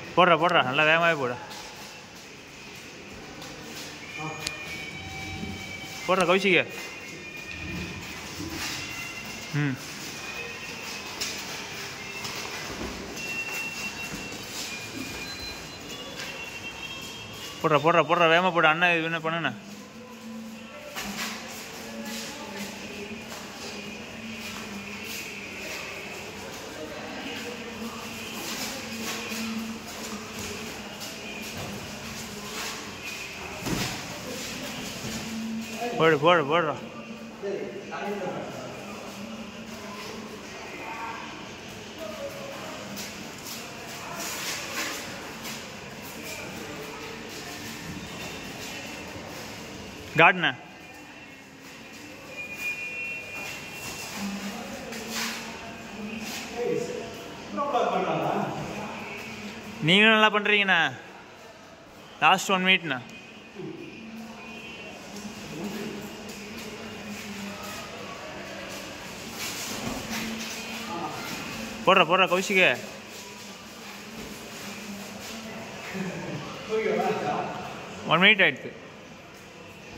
போடுறா போடுறா நல்லா வேகமாகவே போடு போடுறா கௌஷிக ம் போடுறா போடுறா போடுறா வேகமாக போடு அண்ணா இது என்ன பண்ணுண்ணே போடு போடு போடுறா கார்டன நீங்களும் நல்லா பண்ணுறீங்கண்ணா லாஸ்ட் ஒன் மினிட்ண்ணா போடுறா போடுறா கௌஷிக ஒன் மினிட் ஆயிடுச்சு